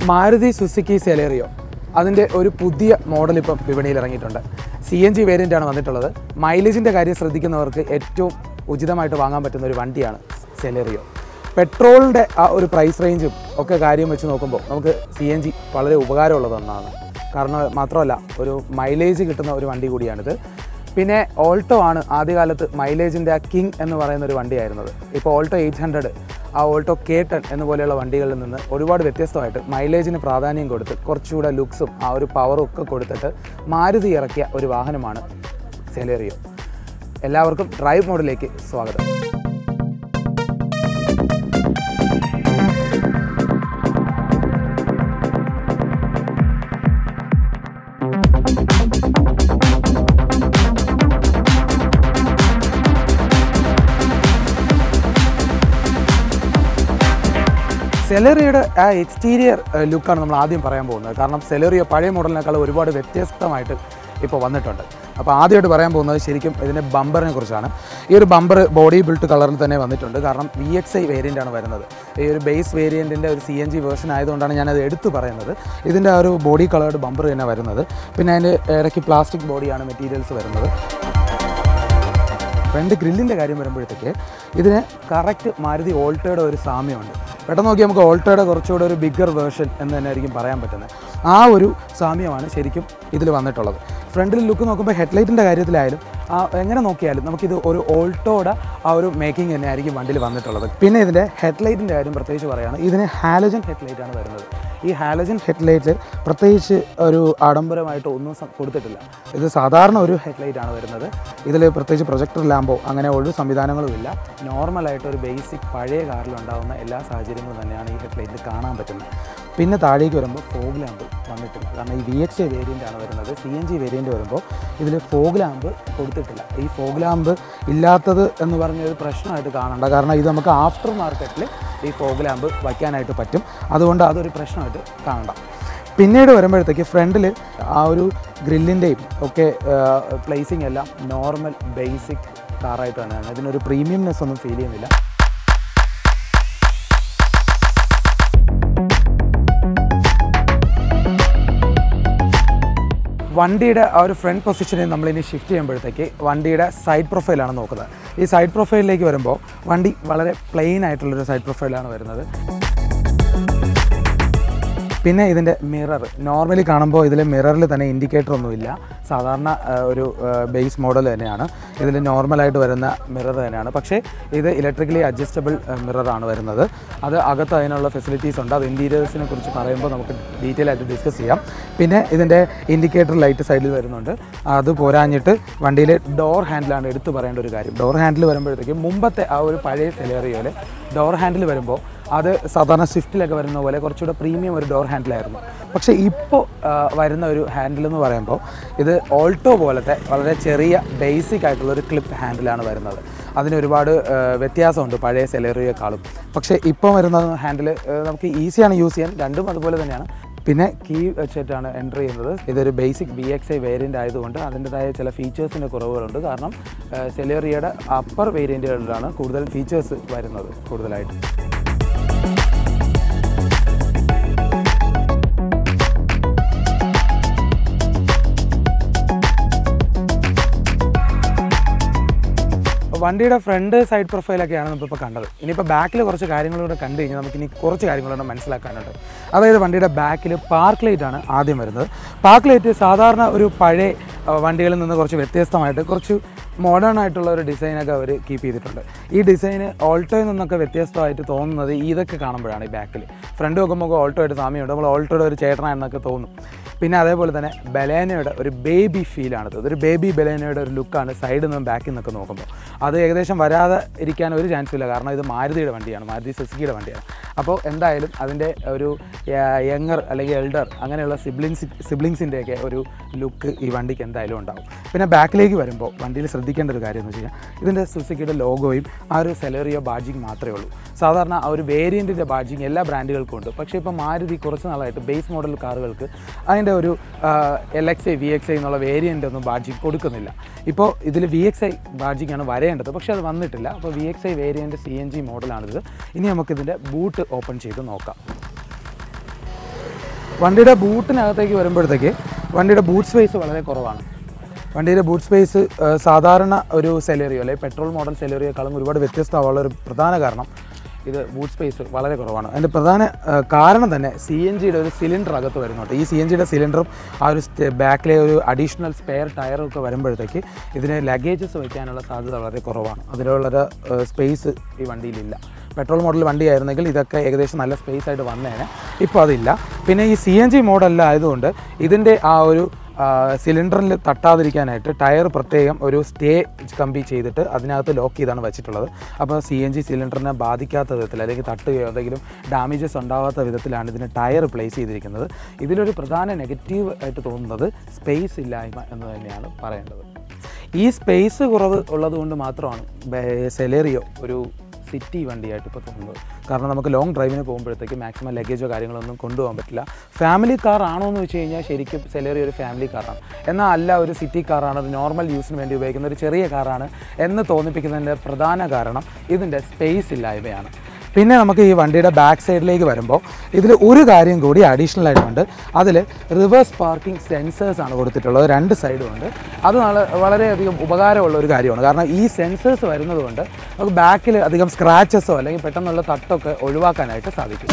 Maruti Suzuki Celerio അതിൻ്റെ ഒരു പുതിയ മോഡൽ ഇപ്പം വിപണിയിൽ ഇറങ്ങിയിട്ടുണ്ട് സി എൻ ജി വേരിയൻ്റാണ് വന്നിട്ടുള്ളത് മൈലേജിൻ്റെ കാര്യം ശ്രദ്ധിക്കുന്നവർക്ക് ഏറ്റവും ഉചിതമായിട്ട് വാങ്ങാൻ പറ്റുന്ന ഒരു വണ്ടിയാണ് സെലേറിയോ പെട്രോളിൻ്റെ ആ ഒരു പ്രൈസ് റേഞ്ചും ഒക്കെ കാര്യം വെച്ച് നോക്കുമ്പോൾ നമുക്ക് സി എൻ ജി വളരെ ഉപകാരമുള്ളത് ഒന്നാണ് കാരണം മാത്രമല്ല ഒരു മൈലേജ് കിട്ടുന്ന ഒരു വണ്ടി കൂടിയാണിത് പിന്നെ ഓൾട്ടോ ആണ് ആദ്യകാലത്ത് മൈലേജിൻ്റെ ആ കിങ് എന്ന് പറയുന്ന ഒരു വണ്ടിയായിരുന്നത് ഇപ്പോൾ ഓൾട്ടോ എയ്റ്റ് ഹൺഡ്രഡ് ആ ഓൾട്ടോ കെ ടെൻ എന്ന പോലെയുള്ള വണ്ടികളിൽ നിന്ന് ഒരുപാട് വ്യത്യസ്തമായിട്ട് മൈലേജിന് പ്രാധാന്യം കൊടുത്ത് കുറച്ചുകൂടെ ലുക്സും ആ ഒരു പവറും ഒക്കെ കൊടുത്തിട്ട് മാരുതി ഇറക്കിയ ഒരു വാഹനമാണ് സെലേറിയോ എല്ലാവർക്കും ഡ്രൈവ് മോഡിലേക്ക് സ്വാഗതം സെലറിയുടെ ആ എക്സ്റ്റീരിയർ ലുക്കാണ് നമ്മൾ ആദ്യം പറയാൻ പോകുന്നത് കാരണം സെലറിയ പഴയ മോഡലിനേക്കാൾ ഒരുപാട് വ്യത്യസ്തമായിട്ട് ഇപ്പോൾ വന്നിട്ടുണ്ട് അപ്പോൾ ആദ്യമായിട്ട് പറയാൻ പോകുന്നത് ശരിക്കും ഇതിൻ്റെ ബമ്പറിനെ കുറിച്ചാണ് ഈ ഒരു ബമ്പർ ബോഡി ബിൽട്ട് കളറിൽ തന്നെ വന്നിട്ടുണ്ട് കാരണം വി എക്സ് ഐ വേരിയൻ്റാണ് വരുന്നത് ഈ ഒരു ബേസ് വേരിയൻറ്റിൻ്റെ ഒരു സി എൻ ജി വേർഷൻ ആയതുകൊണ്ടാണ് ഞാനത് എടുത്തു പറയുന്നത് ഇതിൻ്റെ ആ ഒരു ബോഡി കളേർഡ് ബമ്പർ തന്നെ വരുന്നത് പിന്നെ അതിൻ്റെ ഇടയ്ക്ക് പ്ലാസ്റ്റിക് ബോഡിയാണ് മെറ്റീരിയൽസ് വരുന്നത് ഫ്രണ്ട് ഗ്രില്ലിൻ്റെ കാര്യം വരുമ്പോഴത്തേക്ക് ഇതിന് കറക്റ്റ് മാരുതി ഓൾട്ടോയുടെ ഒരു സാമ്യമുണ്ട് പെട്ടെന്ന് നോക്കി നമുക്ക് ഓൾട്ടോയുടെ കുറച്ചുകൂടെ ഒരു ബിഗ്ഗർ വേർഷൻ എന്ന് തന്നെ ആയിരിക്കും പറയാൻ പറ്റുന്നത് ആ ഒരു സാമ്യമാണ് ശരിക്കും ഇതിൽ വന്നിട്ടുള്ളത് ഫ്രണ്ടിൽ ലുക്ക് നോക്കുമ്പോൾ ഹെഡ്ലൈറ്റിൻ്റെ കാര്യത്തിലായാലും ആ എങ്ങനെ നോക്കിയാലും നമുക്കിത് ഒരു ഓൾട്ടോയുടെ ആ ഒരു മേക്കിംഗ് തന്നെ ആയിരിക്കും വണ്ടിയിൽ വന്നിട്ടുള്ളത് പിന്നെ ഇതിൻ്റെ ഹെഡ്ലൈറ്റിൻ്റെ കാര്യം പ്രത്യേകിച്ച് പറയുകയാണ് ഇതിന് ഹാലജൻ ഹെഡ്ലൈറ്റ് ആണ് വരുന്നത് ഈ ഹാലജൻ ഹെഡ്ലൈറ്റ് പ്രത്യേകിച്ച് ഒരു ആഡംബരമായിട്ട് ഒന്നും സം- കൊടുത്തിട്ടില്ല ഇത് സാധാരണ ഒരു ഹെഡ്ലൈറ്റ് ആണ് വരുന്നത് ഇതിൽ പ്രത്യേകിച്ച് പ്രൊജക്ടർ ലാമ്പോ അങ്ങനെ ഒരു സംവിധാനങ്ങളും ഇല്ല നോർമലായിട്ട് ഒരു ബേസിക് പഴയ കാറിൽ ഉണ്ടാകുന്ന എല്ലാ സാഹചര്യങ്ങളും തന്നെയാണ് ഈ ഹെഡ്ലൈറ്റിൽ കാണാൻ പറ്റുന്നത് പിന്നെ താഴേക്ക് വരുമ്പോൾ ഫോഗ് ലാമ്പ് വന്നിട്ടില്ല കാരണം ഈ വി എക്സ് ഐ വേരിയൻ്റ് ആണ് വരുന്നത് സി എൻ ജി വേരിയൻ്റ് വരുമ്പോൾ ഇതിൽ ഫോഗ് ലാമ്പ് കൊടുത്തിട്ടില്ല ഈ ഫോഗ് ലാമ്പ് ഇല്ലാത്തത് എന്ന് പറഞ്ഞൊരു പ്രശ്നമായിട്ട് കാണണ്ട കാരണം ഇത് നമുക്ക് ആഫ്റ്റർ മാർക്കറ്റിൽ ഈ ഫോഗ് ലാമ്പ് വയ്ക്കാനായിട്ട് പറ്റും അതുകൊണ്ട് അതൊരു പ്രശ്നമായിട്ട് കാണണ്ട പിന്നീട് വരുമ്പോഴത്തേക്ക് ഫ്രണ്ടിൽ ആ ഒരു ഗ്രില്ലിൻ്റെയും ഒക്കെ പ്ലേസിങ് എല്ലാം നോർമൽ ബേസിക് കാറായിട്ട് തന്നെയാണ് ഇതിനൊരു പ്രീമിയംനെസ് ഒന്നും ഫീൽ ചെയ്യുന്നില്ല വണ്ടിയുടെ ആ ഒരു ഫ്രണ്ട് പൊസിഷനിൽ നമ്മൾ ഇനി ഷിഫ്റ്റ് ചെയ്യുമ്പോഴത്തേക്ക് വണ്ടിയുടെ സൈഡ് പ്രൊഫൈലാണ് നോക്കുന്നത് ഈ സൈഡ് പ്രൊഫൈലിലേക്ക് വരുമ്പോൾ വണ്ടി വളരെ പ്ലെയിൻ ആയിട്ടുള്ളൊരു സൈഡ് പ്രൊഫൈലാണ് വരുന്നത് പിന്നെ ഇതിൻ്റെ മിറർ നോർമലി കാണുമ്പോൾ ഇതിൽ മിററിൽ തന്നെ ഇൻഡിക്കേറ്റർ ഒന്നുമില്ല സാധാരണ ആ, ഒരു ബേസ് മോഡൽ തന്നെയാണ് ഇതിൽ നോർമലായിട്ട് വരുന്ന മിറർ തന്നെയാണ് പക്ഷേ ഇത് ഇലക്ട്രിക്കലി അഡ്ജസ്റ്റബിൾ മിററാണ് വരുന്നത് അത് അകത്ത് അതിനുള്ള ഫെസിലിറ്റീസ് ഉണ്ട് അത് ഇൻറ്റീരിയേഴ്സിനെ കുറിച്ച് പറയുമ്പോൾ നമുക്ക് ഡീറ്റെയിൽ ആയിട്ട് ഡിസ്കസ് ചെയ്യാം പിന്നെ ഇതിൻ്റെ ഇൻഡിക്കേറ്റർ ലൈറ്റ് സൈഡിൽ വരുന്നുണ്ട് അത് പോരാഞ്ഞിട്ട് വണ്ടിയിൽ ഡോർ ഹാൻഡിലാണ് എടുത്തു പറയേണ്ട ഒരു കാര്യം ഡോർ ഹാൻഡിൽ വരുമ്പോഴത്തേക്ക് മുമ്പത്തെ ആ ഒരു പഴയ സെലേറിയോയിൽ ഡോർ ഹാൻഡിൽ വരുമ്പോൾ അത് സാധാരണ സ്വിഫ്റ്റിലൊക്കെ വരുന്ന പോലെ കുറച്ചുകൂടെ പ്രീമിയം ഒരു ഡോർ ഹാൻഡിലായിരുന്നു പക്ഷേ ഇപ്പോൾ വരുന്ന ഒരു ഹാൻഡിൽ എന്ന് പറയുമ്പോൾ ഇത് ഓൾട്ടോ പോലത്തെ വളരെ ചെറിയ ബേസിക് ആയിട്ടുള്ള ഒരു ക്ലിപ്പ് ഹാൻഡിലാണ് വരുന്നത് അതിന് ഒരുപാട് ആ, വ്യത്യാസമുണ്ട് പഴയ സെലറിയേക്കാളും പക്ഷേ ഇപ്പോൾ വരുന്ന ഹാൻഡിൽ നമുക്ക് ഈസിയാണ് യൂസ് ചെയ്യാൻ രണ്ടും അതുപോലെ തന്നെയാണ് പിന്നെ കീ വെച്ചിട്ടാണ് എൻ്റർ ചെയ്യുന്നത് ഇതൊരു basic B X I variant ആയതുകൊണ്ട് അതിൻ്റെതായ ചില ഫീച്ചേഴ്സിൻ്റെ കുറവുകളുണ്ട് കാരണം സെലേറിയയുടെ അപ്പർ വേരിയൻറ്റുകളിലാണ് കൂടുതൽ ഫീച്ചേഴ്സ് വരുന്നത് കൂടുതലായിട്ട് വണ്ടിയുടെ ഫ്രണ്ട് സൈഡ് പ്രൊഫൈലൊക്കെയാണ് നമ്മളിപ്പോൾ കണ്ടത് ഇനിയിപ്പോൾ ബാക്കിൽ കുറച്ച് കാര്യങ്ങളൂടെ കണ്ടു കഴിഞ്ഞാൽ നമുക്ക് ഇനി കുറച്ച് കാര്യങ്ങളൂടെ മനസ്സിലാക്കാനുണ്ട് അതായത് വണ്ടിയുടെ ബാക്കിൽ പാർക്ക് ലൈറ്റ് ആണ് ആദ്യം വരുന്നത് പാർക്ക് ലൈറ്റ് സാധാരണ ഒരു പഴയ ആ, വണ്ടികളിൽ നിന്ന് കുറച്ച് വ്യത്യസ്തമായിട്ട് കുറച്ച് മോഡേൺ ആയിട്ടുള്ള ഒരു ഡിസൈനൊക്കെ അവർ കീപ്പ് ചെയ്തിട്ടുണ്ട് ഈ ഡിസൈന് ഓൾട്ടോയിൽ നിന്നൊക്കെ വ്യത്യസ്തമായിട്ട് തോന്നുന്നത് ഇതൊക്കെ കാണുമ്പോഴാണ് ഈ ബാക്കിൽ ഫ്രണ്ട് നോക്കുമ്പോൾ ഓൾട്ടോ ആയിട്ട് സാമ്യമുണ്ട് നമ്മൾ ഓൾട്ടോയുടെ ഒരു ചേട്ടനാണെന്നൊക്കെ തോന്നും പിന്നെ അതേപോലെ തന്നെ ബലേനയുടെ ഒരു ബേബി ഫീലാണിത് ഇതൊരു ബേബി ബലേനയുടെ ഒരു ലുക്കാണ് സൈഡിൽ നിന്നും ബാക്കിൽ നിന്നൊക്കെ നോക്കുമ്പോൾ അത് ഏകദേശം വരാതെ ഇരിക്കാൻ ഒരു ചാൻസും ഇല്ല കാരണം ഇത് മാരുതിയുടെ വണ്ടിയാണ് മാരുതി സുസുക്കിയുടെ വണ്ടിയാണ് അപ്പോൾ എന്തായാലും അതിൻ്റെ ഒരു യങ്ങർ അല്ലെങ്കിൽ എൽഡർ അങ്ങനെയുള്ള സിബ്ലിങ്സ് സിബ്ലിങ്സിൻ്റെയൊക്കെ ഒരു ലുക്ക് ഈ വണ്ടിക്ക് എന്തായാലും ഉണ്ടാവും പിന്നെ ബാക്കിലേക്ക് വരുമ്പോൾ വണ്ടിയിൽ ശ്രദ്ധിക്കേണ്ട ഒരു കാര്യം എന്ന് വെച്ച് കഴിഞ്ഞാൽ ഇതിൻ്റെ സുസുക്കിയുടെ ലോഗോയും ആ ഒരു സെലറിയോ ബാഡ്ജിങ് മാത്രമേ ഉള്ളൂ സാധാരണ ആ ഒരു വേരിയൻറ്റിൻ്റെ ബാഡ്ജിങ് എല്ലാ ബ്രാൻഡുകൾക്കും ഉണ്ട് പക്ഷേ ഇപ്പോൾ മാരുതി കുറച്ച് നാളായിട്ട് ബേസ് മോഡൽ കാറുകൾക്ക് അതിൻ്റെ ഒരു L X I V X I എന്നുള്ള വേരിയൻ്റ് ഒന്നും ബാഡ്ജിങ് കൊടുക്കുന്നില്ല ഇപ്പോൾ ഇതിൽ വി എക്സ് ഐ ബാഡ്ജിങ് ആണ് വരേണ്ടത് പക്ഷേ അത് വന്നിട്ടില്ല അപ്പോൾ V X I variant C N G മോഡലാണിത് ഇനി നമുക്കിതിൻ്റെ ബൂട്ട് ഓപ്പൺ ചെയ്ത് നോക്കാം വണ്ടിയുടെ ബൂട്ടിനകത്തേക്ക് വരുമ്പോഴത്തേക്ക് വണ്ടിയുടെ ബൂട്ട് സ്പേസ് വളരെ കുറവാണ് വണ്ടിയുടെ ബൂട്ട് സ്പേസ് സാധാരണ ഒരു സെലേറിയോ അല്ലെങ്കിൽ പെട്രോൾ മോഡൽ സെലേറിയോക്കാളും ഒരുപാട് വ്യത്യസ്തമായുള്ള ഒരു പ്രധാന കാരണം ഇത് ബൂട്ട് സ്പേസ് വളരെ കുറവാണ് അതിൻ്റെ പ്രധാന ആ, കാരണം തന്നെ സി എൻ ജിയുടെ ഒരു സിലിണ്ടർ അകത്ത് വരുന്നുണ്ട് ഈ സി എൻ ജിയുടെ സിലിണ്ടറും ആ ഒരു ബാക്കിലെ ഒരു അഡീഷണൽ സ്പെയർ ടയറും ഒക്കെ വരുമ്പോഴത്തേക്ക് ഇതിന് ലഗേജസ് വയ്ക്കാനുള്ള സാധ്യത വളരെ കുറവാണ് അതിനുള്ളൊരു സ്പേസ് ഈ വണ്ടിയിലില്ല പെട്രോൾ മോഡൽ വണ്ടിയായിരുന്നെങ്കിൽ ഇതൊക്കെ ഏകദേശം നല്ല സ്പേസ് ആയിട്ട് വന്നേനെ ഇപ്പോൾ അതില്ല പിന്നെ ഈ സി എൻ ജി മോഡലായതുകൊണ്ട് ഇതിൻ്റെ ആ ഒരു സിലിണ്ടറിൽ തട്ടാതിരിക്കാനായിട്ട് ടയർ പ്രത്യേകം ഒരു സ്റ്റേ കമ്പി ചെയ്തിട്ട് അതിനകത്ത് ലോക്ക് ചെയ്താണ് വെച്ചിട്ടുള്ളത് അപ്പോൾ സി എൻ ജി സിലിണ്ടറിനെ ബാധിക്കാത്ത വിധത്തിൽ അല്ലെങ്കിൽ തട്ടുകയോ എന്തെങ്കിലും ഡാമേജസ് ഉണ്ടാവാത്ത വിധത്തിലാണ് ഇതിന് ടയർ പ്ലേസ് ചെയ്തിരിക്കുന്നത് ഇതിലൊരു പ്രധാന നെഗറ്റീവ് ആയിട്ട് തോന്നുന്നത് സ്പേസ് ഇല്ലായ്മ എന്ന് തന്നെയാണ് പറയേണ്ടത് ഈ സ്പേസ് കുറവ് ഉള്ളതുകൊണ്ട് മാത്രമാണ് സെലേറിയോ ഒരു സിറ്റി വണ്ടിയായിട്ട് ഇപ്പോൾ തോന്നുന്നത് കാരണം നമുക്ക് ലോങ് ഡ്രൈവിന് പോകുമ്പോഴത്തേക്ക് മാക്സിമം ലഗേജോ കാര്യങ്ങളൊന്നും കൊണ്ടുപോകാൻ പറ്റില്ല ഫാമിലി കാർ ആണോ എന്ന് വെച്ച് കഴിഞ്ഞാൽ ശരിക്കും സെലേറി ഒരു ഫാമിലി കാറാണ് എന്നാൽ അല്ല ഒരു സിറ്റി കാറാണ് ഒരു നോർമൽ യൂസിന് വേണ്ടി ഉപയോഗിക്കുന്ന ഒരു ചെറിയ കാറാണ് എന്ന് തോന്നിപ്പിക്കുന്നതിൻ്റെ പ്രധാന കാരണം ഇതിൻ്റെ സ്പേസ് ഇല്ലായ്മയാണ് പിന്നെ നമുക്ക് ഈ വണ്ടിയുടെ ബാക്ക് സൈഡിലേക്ക് വരുമ്പോൾ ഇതിൽ ഒരു കാര്യം കൂടി അഡീഷണൽ ആയിട്ടുണ്ട് അതിൽ റിവേഴ്സ് പാർക്കിംഗ് സെൻസേഴ്സ് ആണ് കൊടുത്തിട്ടുള്ളത് രണ്ട് സൈഡും ഉണ്ട് അത് നാളെ വളരെയധികം ഉപകാരമുള്ള ഒരു കാര്യമാണ് കാരണം ഈ സെൻസേഴ്സ് വരുന്നത് കൊണ്ട് നമുക്ക് ബാക്കിൽ അധികം സ്ക്രാച്ചസോ അല്ലെങ്കിൽ പെട്ടെന്നുള്ള തട്ടൊക്കെ ഒഴിവാക്കാനായിട്ട് സാധിക്കും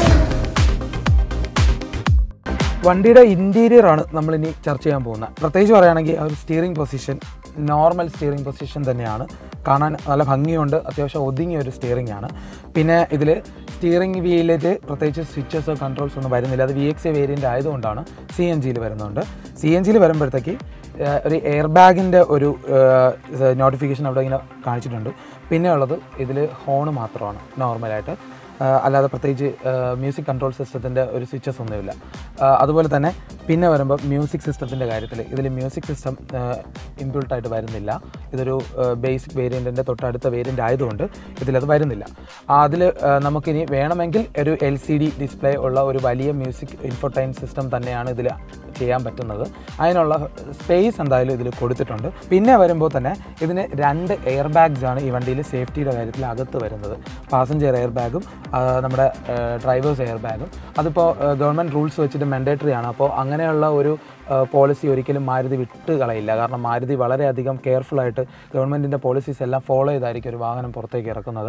വണ്ടിയുടെ ഇൻറ്റീരിയർ ആണ് നമ്മളിനി ചർച്ച ചെയ്യാൻ പോകുന്നത് പ്രത്യേകിച്ച് പറയുകയാണെങ്കിൽ ആ ഒരു steering position normal steering position തന്നെയാണ് കാണാൻ നല്ല ഭംഗിയുണ്ട് അത്യാവശ്യം ഒതുങ്ങിയ ഒരു സ്റ്റിയറിംഗ് ആണ് പിന്നെ ഇതിൽ സ്റ്റിയറിംഗ് വീലിൽ പ്രത്യേകിച്ച് സ്വിച്ചസോ കൺട്രോൾസ് ഒന്നും വരുന്നില്ല അത് വി എക്സ് എ വേരിയൻ്റ് ആയതുകൊണ്ടാണ് സി എൻ ജിയിൽ വരുന്നുണ്ട് സി എൻ ജിയിൽ വരുമ്പോഴത്തേക്ക് ഏഹ്, ഒരു എയർ ബാഗിൻ്റെ ഒരു നോട്ടിഫിക്കേഷൻ അവിടെ ഇങ്ങനെ കാണിച്ചിട്ടുണ്ട് പിന്നെ ഉള്ളത് ഇതിൽ ഹോണ് മാത്രമാണ് നോർമലായിട്ട് ആഹ് അല്ലാതെ പ്രത്യേകിച്ച് മ്യൂസിക് കൺട്രോൾ സിസ്റ്റത്തിൻ്റെ ഒരു സ്വിച്ചസ് ഒന്നുമില്ല ആഹ് അതുപോലെ തന്നെ പിന്നെ വരുമ്പോൾ മ്യൂസിക് സിസ്റ്റത്തിൻ്റെ കാര്യത്തിൽ ഇതിൽ മ്യൂസിക് സിസ്റ്റം ഇൻബിൾട്ടായിട്ട് വരുന്നില്ല ഇതൊരു ബേസിക് വേരിയൻറ്റിൻ്റെ തൊട്ടടുത്ത വേരിയൻ്റ് ആയതുകൊണ്ട് ഇതിലത് വരുന്നില്ല അതിൽ നമുക്കിനി വേണമെങ്കിൽ ഒരു എൽ സി ഡി ഡിസ്പ്ലേ ഉള്ള ഒരു വലിയ മ്യൂസിക് ഇൻഫോടൈൻ സിസ്റ്റം തന്നെയാണ് ഇതിൽ ചെയ്യാൻ പറ്റുന്നത് അതിനുള്ള സ്പേസ് എന്തായാലും ഇതിൽ കൊടുത്തിട്ടുണ്ട് പിന്നെ വരുമ്പോൾ തന്നെ ഇതിന് രണ്ട് എയർ ബാഗ്സ് ആണ് ഈ വണ്ടിയിൽ സേഫ്റ്റിയുടെ കാര്യത്തിൽ അകത്ത് വരുന്നത് പാസഞ്ചർ എയർ ബാഗും നമ്മുടെ ഡ്രൈവേഴ്സ് എയർ ബാഗും അതിപ്പോൾ ഗവൺമെൻറ് റൂൾസ് വെച്ചിട്ട് മാൻഡേറ്ററി ആണ് അപ്പോൾ അങ്ങനെയുള്ള ഒരു പോളിസി ഒരിക്കലും മാരുതി വിട്ട് കളയില്ല കാരണം മാരുതി വളരെയധികം കെയർഫുൾ ആയിട്ട് ഗവൺമെൻറ്റിൻ്റെ പോളിസീസ് എല്ലാം ഫോളോ ചെയ്തായിരിക്കും ഒരു വാഹനം പുറത്തേക്ക് ഇറക്കുന്നത്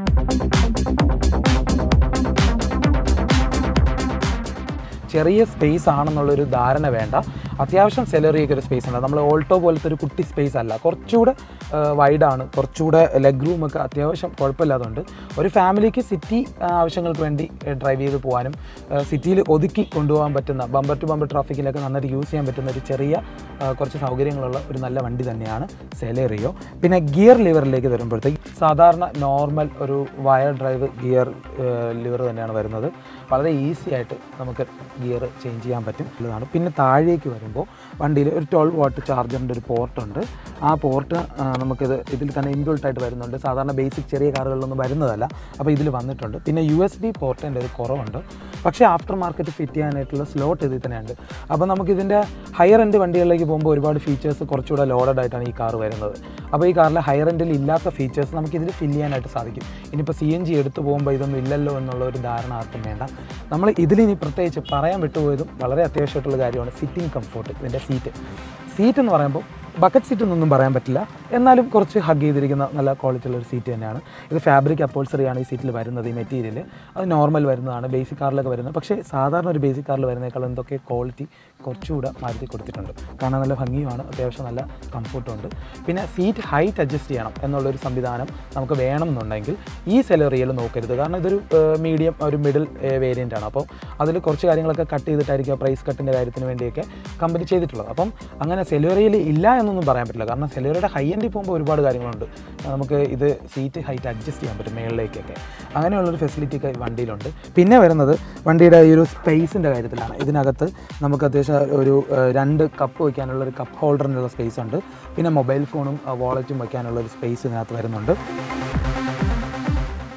ചെറിയ സ്പേസ് ആണെന്നുള്ളൊരു ധാരണ വേണ്ട അത്യാവശ്യം സെലറിയൊക്കെ ഒരു സ്പേസ് ഉണ്ട് നമ്മൾ ഓൾട്ടോ പോലത്തെ ഒരു കുട്ടി സ്പേസ് അല്ല കുറച്ചുകൂടെ വൈഡാണ് കുറച്ചുകൂടെ ലെഗ് റൂമൊക്കെ അത്യാവശ്യം കുഴപ്പമില്ലാതുണ്ട് ഒരു ഫാമിലിക്ക് സിറ്റി ആവശ്യങ്ങൾക്ക് വേണ്ടി ഡ്രൈവ് ചെയ്ത് പോകാനും സിറ്റിയിൽ ഒതുക്കി കൊണ്ടുപോകാൻ പറ്റുന്ന ബമ്പർ ടു ബമ്പർ ട്രാഫിക്കിലൊക്കെ നന്നായിട്ട് യൂസ് ചെയ്യാൻ പറ്റുന്ന ഒരു ചെറിയ ആ, കുറച്ച് സൗകര്യങ്ങളുള്ള ഒരു നല്ല വണ്ടി തന്നെയാണ് സെലേറിയോ പിന്നെ ഗിയർ ലിവറിലേക്ക് വരുമ്പോഴത്തേക്ക് സാധാരണ നോർമൽ ഒരു വയർ ഡ്രൈവ് ഗിയർ ലിവർ തന്നെയാണ് വരുന്നത് വളരെ ഈസി ആയിട്ട് നമുക്ക് ഗിയർ ചേഞ്ച് ചെയ്യാൻ പറ്റും ഉള്ളതാണ് പിന്നെ താഴേക്ക് വരുമ്പോൾ വണ്ടിയിൽ ഒരു ട്വൽവ് വാട്ട് ചാർജറിൻ്റെ ഒരു പോർട്ടുണ്ട് ആ പോർട്ട് നമുക്കിത് ഇതിൽ തന്നെ ഇൻബിൾട്ട് ആയിട്ട് വരുന്നുണ്ട് സാധാരണ ബേസിക് ചെറിയ കാറുകളിലൊന്നും വരുന്നതല്ല അപ്പോൾ ഇതിൽ വന്നിട്ടുണ്ട് പിന്നെ യു എസ് ബി പോർട്ടിൻ്റെ ഒരു കുറവുണ്ട് പക്ഷേ ആഫ്റ്റർ മാർക്കറ്റ് ഫിറ്റ് ചെയ്യാനായിട്ടുള്ള സ്ലോട്ട് ഇതിൽ തന്നെയുണ്ട് അപ്പോൾ നമുക്കിതിൻ്റെ ഹയർ എൻഡ് വണ്ടികളിലേക്ക് പോകുമ്പോൾ ഒരുപാട് ഫീച്ചേഴ്സ് കുറച്ചുകൂടെ ലോഡഡ് ആയിട്ടാണ് ഈ കാർ വരുന്നത് അപ്പോൾ ഈ കാറിലെ ഹയർ എൻഡിൽ ഇല്ലാത്ത ഫീച്ചേഴ്സ് നമുക്ക് ഇതിൽ ഫില്ല് ചെയ്യാനായിട്ട് സാധിക്കും ഇനിയിപ്പോൾ സി എൻ ജി എടുത്തു പോകുമ്പോൾ ഇതൊന്നും ഇല്ലല്ലോ എന്നുള്ള ഒരു ധാരണ ആർക്കും വേണ്ട നമ്മൾ ഇതിലിനി പ്രത്യേകിച്ച് പറയാൻ വിട്ടുപോയതും വളരെ അത്യാവശ്യമായിട്ടുള്ള കാര്യമാണ് സിറ്റിംഗ് കംഫോർട്ട് ഇതിൻ്റെ സീറ്റ് സീറ്റ് എന്ന് പറയുമ്പോൾ ബക്കറ്റ് സീറ്റ് എന്നൊന്നും പറയാൻ പറ്റില്ല എന്നാലും കുറച്ച് ഹഗ് ചെയ്തിരിക്കുന്ന നല്ല ക്വാളിറ്റി ഉള്ള ഒരു സീറ്റ് തന്നെയാണ് ഇത് ഫാബ്രിക് അപ്പോൾസറിയാണ് ഈ സീറ്റിൽ വരുന്നത് ഈ മെറ്റീരിയൽ അത് നോർമൽ വരുന്നതാണ് ബേസിക് കാറിലൊക്കെ വരുന്നത് പക്ഷേ സാധാരണ ഒരു ബേസിക് കാറിൽ വരുന്നേക്കാൾ എന്തൊക്കെ ക്വാളിറ്റി കുറച്ചുകൂടെ മാറ്റി കൊടുത്തിട്ടുണ്ട് കാണാൻ നല്ല ഭംഗിയുമാണ് അത്യാവശ്യം നല്ല കംഫർട്ടും ഉണ്ട് പിന്നെ സീറ്റ് ഹൈറ്റ് അഡ്ജസ്റ്റ് ചെയ്യണം എന്നുള്ളൊരു സംവിധാനം നമുക്ക് വേണം എന്നുണ്ടെങ്കിൽ ഈ സെലറിയിൽ നോക്കരുത് കാരണം ഇതൊരു മീഡിയം ഒരു മിഡിൽ വേരിയൻ്റ് ആണ് അപ്പോൾ അതിൽ കുറച്ച് കാര്യങ്ങളൊക്കെ കട്ട് ചെയ്തിട്ടായിരിക്കും പ്രൈസ് കട്ടിൻ്റെ കാര്യത്തിന് വേണ്ടിയൊക്കെ കമ്പനി ചെയ്തിട്ടുള്ളത് അപ്പം അങ്ങനെ സെലറിയിൽ ഇല്ല എന്നൊന്നും പറയാൻ പറ്റില്ല കാരണം സെലറിയുടെ ഹൈ എൻഡിൽ പോകുമ്പോൾ ഒരുപാട് കാര്യങ്ങളുണ്ട് നമുക്ക് ഇത് സീറ്റ് ഹൈറ്റ് അഡ്ജസ്റ്റ് ചെയ്യാൻ പറ്റും മേളിലേക്കൊക്കെ അങ്ങനെയുള്ളൊരു ഫെസിലിറ്റി ഒക്കെ ഈ വണ്ടിയിലുണ്ട് പിന്നെ വരുന്നത് വണ്ടിയുടെ ഈ ഒരു സ്പേസിൻ്റെ കാര്യത്തിലാണ് ഇതിനകത്ത് നമുക്ക് അത്യാവശ്യം ഒരു ഏഹ്, രണ്ട് കപ്പ് വയ്ക്കാനുള്ള ഒരു കപ്പ് ഹോൾഡറിനുള്ള സ്പേസ് ഉണ്ട് പിന്നെ മൊബൈൽ ഫോണും വാളറ്റും വയ്ക്കാനുള്ള ഒരു സ്പേസ് ഇതിനകത്ത് വരുന്നുണ്ട്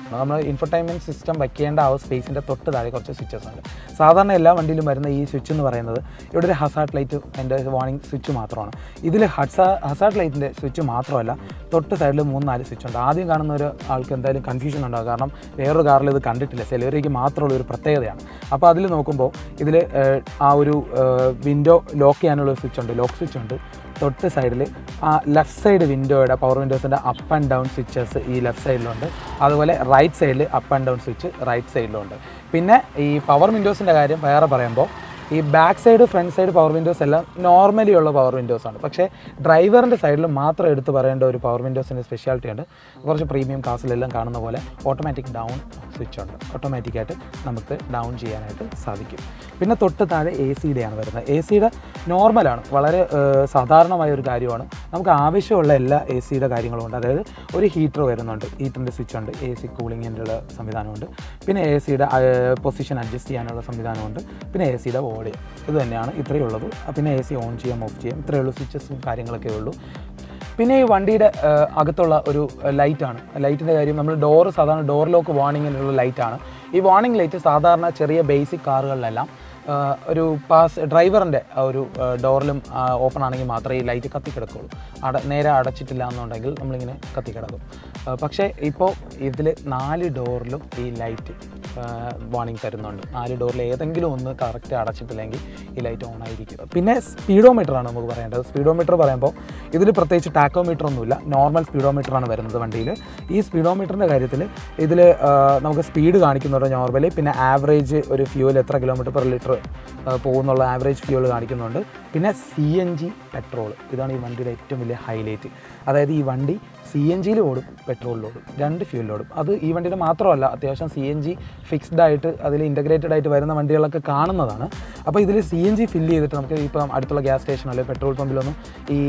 നമ്മൾ ഇൻഫർടൈൻമെൻറ്റ് സിസ്റ്റം വയ്ക്കേണ്ട ആ സ്പേസിൻ്റെ തൊട്ട് താഴെ കുറച്ച് സ്വിച്ചസ് ഉണ്ട് സാധാരണ എല്ലാ വണ്ടിയിലും വരുന്ന ഈ സ്വിച്ച് എന്ന് പറയുന്നത് ഇവിടെ ഒരു ഹസാർട്ട് ലൈറ്റ് എൻ്റെ വാർണിംഗ് സ്വിച്ച് മാത്രമാണ് ഇതിൽ ഹസാ ഹസാർട്ട് ലൈറ്റിൻ്റെ സ്വിച്ച് മാത്രമല്ല തൊട്ട് സൈഡിൽ മൂന്ന് നാല് സ്വിച്ച് ഉണ്ട് ആദ്യം കാണുന്ന ഒരു ആൾക്ക് എന്തായാലും കൺഫ്യൂഷൻ ഉണ്ടാകും കാരണം വേറൊരു കാറിൽ ഇത് കണ്ടിട്ടില്ല സെലറിക്ക് മാത്രമുള്ള ഒരു പ്രത്യേകതയാണ് അപ്പോൾ അതിൽ നോക്കുമ്പോൾ ഇതിൽ ആ ഒരു വിൻഡോ ലോക്ക് ചെയ്യാനുള്ള ഒരു സ്വിച്ച് ഉണ്ട് ലോക്ക് സ്വിച്ച് ഉണ്ട് തൊട്ട് സൈഡിൽ ആ ലെഫ്റ്റ് സൈഡ് വിൻഡോയുടെ പവർ വിൻഡോസിൻ്റെ അപ്പ് ആൻഡ് ഡൗൺ സ്വിച്ചസ് ഈ ലെഫ്റ്റ് സൈഡിലുണ്ട് അതുപോലെ റൈറ്റ് സൈഡിൽ up and down switch right സൈഡിലുണ്ട് പിന്നെ ഈ പവർ വിൻഡോസിൻ്റെ കാര്യം വേറെ പറയുമ്പോൾ ഈ back side front side power windows എല്ലാം നോർമലി ഉള്ള പവർ വിൻഡോസ് ആണ് പക്ഷേ ഡ്രൈവറിൻ്റെ സൈഡിൽ മാത്രം എടുത്ത് പറയേണ്ട ഒരു പവർ വിൻഡോസിൻ്റെ സ്പെഷ്യാലിറ്റി ഉണ്ട് കുറച്ച് പ്രീമിയം കാസിലെല്ലാം കാണുന്ന പോലെ ഓട്ടോമാറ്റിക് ഡൗൺ സ്വിച്ച് ഉണ്ട് ഓട്ടോമാറ്റിക്കായിട്ട് നമുക്ക് ഡൗൺ ചെയ്യാനായിട്ട് സാധിക്കും പിന്നെ തൊട്ട് താഴെ എ സിയുടെയാണ് വരുന്നത് എ സിയുടെ നോർമലാണ് വളരെ ഏഹ്, സാധാരണമായ ഒരു കാര്യമാണ് നമുക്ക് ആവശ്യമുള്ള എല്ലാ എ സിയുടെ കാര്യങ്ങളും ഉണ്ട് അതായത് ഒരു ഹീറ്റർ വരുന്നുണ്ട് ഹീറ്ററിൻ്റെ സ്വിച്ച് ഉണ്ട് എ സി കൂളിങ്ങിൻ്റെ ഉള്ള സംവിധാനമുണ്ട് പിന്നെ എ സിയുടെ പൊസിഷൻ അഡ്ജസ്റ്റ് ചെയ്യാനുള്ള സംവിധാനമുണ്ട് പിന്നെ എ സിയുടെ ബോഡി ഇത് തന്നെയാണ് ഇത്രയേ ഉള്ളത് പിന്നെ എ സി ഓൺ ചെയ്യാം ഓഫ് ചെയ്യാം ഇത്രയേ ഉള്ളൂ സ്വിച്ചസും കാര്യങ്ങളൊക്കെ ഉള്ളൂ പിന്നെ ഈ വണ്ടിയുടെ ആ, അകത്തുള്ള ഒരു ലൈറ്റാണ് ലൈറ്റിൻ്റെ കാര്യം നമ്മൾ ഡോർ സാധാരണ ഡോർ ലോക്ക് വാർണിങ്ങിനുള്ള ലൈറ്റാണ് ഈ വാർണിംഗ് ലൈറ്റ് സാധാരണ ചെറിയ ബേസിക് കാറുകളിലെല്ലാം ആ, ഒരു പാസ് ഡ്രൈവറിൻ്റെ ഒരു ഡോറിലും ഓപ്പൺ ആണെങ്കിൽ മാത്രമേ ഈ ലൈറ്റ് കത്തിക്കിടക്കുള്ളൂ അട നേരെ അടച്ചിട്ടില്ല എന്നുണ്ടെങ്കിൽ നമ്മളിങ്ങനെ കത്തിക്കിടക്കും ആ, പക്ഷേ ഇപ്പോൾ ഇതിൽ നാല് ഡോറിലും ഈ ലൈറ്റ് വാർണിംഗ് തരുന്നുണ്ട് നാല് ഡോറിൽ ഏതെങ്കിലും ഒന്ന് കറക്റ്റ് അടച്ചിട്ടില്ലെങ്കിൽ ഈ ലൈറ്റ് ഓൺ ആയിരിക്കും പിന്നെ സ്പീഡോമീറ്റർ ആണ് നമുക്ക് പറയേണ്ടത് സ്പീഡോമീറ്റർ പറയുമ്പോൾ ഇതിൽ പ്രത്യേകിച്ച് ടാക്കോമീറ്റർ ഒന്നുമില്ല നോർമൽ സ്പീഡോമീറ്റർ ആണ് വരുന്നത് വണ്ടിയിൽ ഈ സ്പീഡോമീറ്ററിൻ്റെ കാര്യത്തിൽ ഇതിൽ നമുക്ക് സ്പീഡ് കാണിക്കുന്നുണ്ട് നോർമലി പിന്നെ ആവറേജ് ഒരു ഫ്യൂൽ എത്ര കിലോമീറ്റർ പെർ ലിറ്റർ പോകുന്നുള്ള ആവറേജ് ഫ്യൂൽ കാണിക്കുന്നുണ്ട് പിന്നെ സി എൻ ജി പെട്രോൾ ഇതാണ് ഈ വണ്ടിയുടെ ഏറ്റവും വലിയ ഹൈലൈറ്റ് അതായത് ഈ വണ്ടി സി എൻ ജിയിൽ ഓടും പെട്രോളിൽ ഓടും രണ്ട് ഫ്യൂലിൽ ഓടും അത് ഈ വണ്ടിയുടെ മാത്രമല്ല അത്യാവശ്യം സി എൻ ജി ഫിക്സ്ഡ് ആയിട്ട് അതിൽ ഇൻ്റഗ്രേറ്റഡ് ആയിട്ട് വരുന്ന വണ്ടികളൊക്കെ കാണുന്നതാണ് അപ്പോൾ ഇതിൽ സി എൻ ജി ഫില്ല് ചെയ്തിട്ട് നമുക്ക് ഇപ്പം അടുത്തുള്ള ഗ്യാസ് സ്റ്റേഷനോ അല്ലെങ്കിൽ പെട്രോൾ പമ്പിലൊന്നും ഈ